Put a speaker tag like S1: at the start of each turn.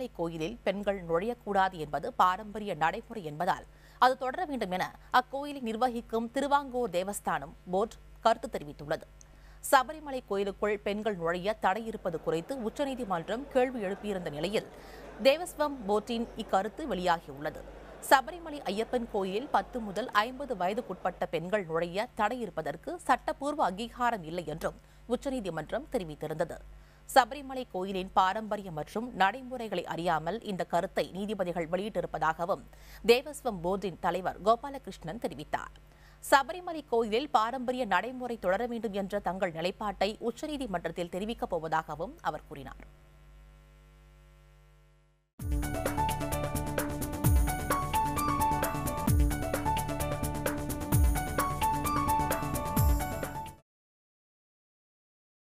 S1: சபரிமலை கோயிலில் பெண்கள் நுழையக்கூடாது என்பது பாரம்பரிய நடைமுறை என்பதால் அது தொடர வேண்டும் என அக்கோயிலை நிர்வகிக்கும் திருவாங்கூர் தேவஸ்தானம் போர்டு கருத்து தெரிவித்துள்ளது சபரிமலை கோயிலுக்குள் பெண்கள் நுழைய தடை இருப்பது குறித்து உச்சநீதிமன்றம் கேள்வி எழுப்பியிருந்த நிலையில் தேவஸ்வம் போர்டின் இக்கருத்து வெளியாகியுள்ளது சபரிமலை ஐயப்பன் கோயிலில் பத்து முதல் ஐம்பது வயதுக்குட்பட்ட பெண்கள் நுழைய தடை இருப்பதற்கு சட்டப்பூர்வ அங்கீகாரம் இல்லை என்றும் உச்சநீதிமன்றம் தெரிவித்திருந்தது சபரிமலை கோயிலின் பாரம்பரியம் மற்றும் நடைமுறைகளை அறியாமல் இந்த கருத்தை நீதிபதிகள் வெளியிட்டிருப்பதாகவும் தேவஸ்வம் போர்டின் தலைவர் கோபாலகிருஷ்ணன் தெரிவித்தார் சபரிமலை கோயிலில் பாரம்பரிய நடைமுறை தொடர வேண்டும் என்ற தங்கள் நிலைப்பாட்டை உச்சநீதிமன்றத்தில் தெரிவிக்கப் போவதாகவும் அவர் கூறினார்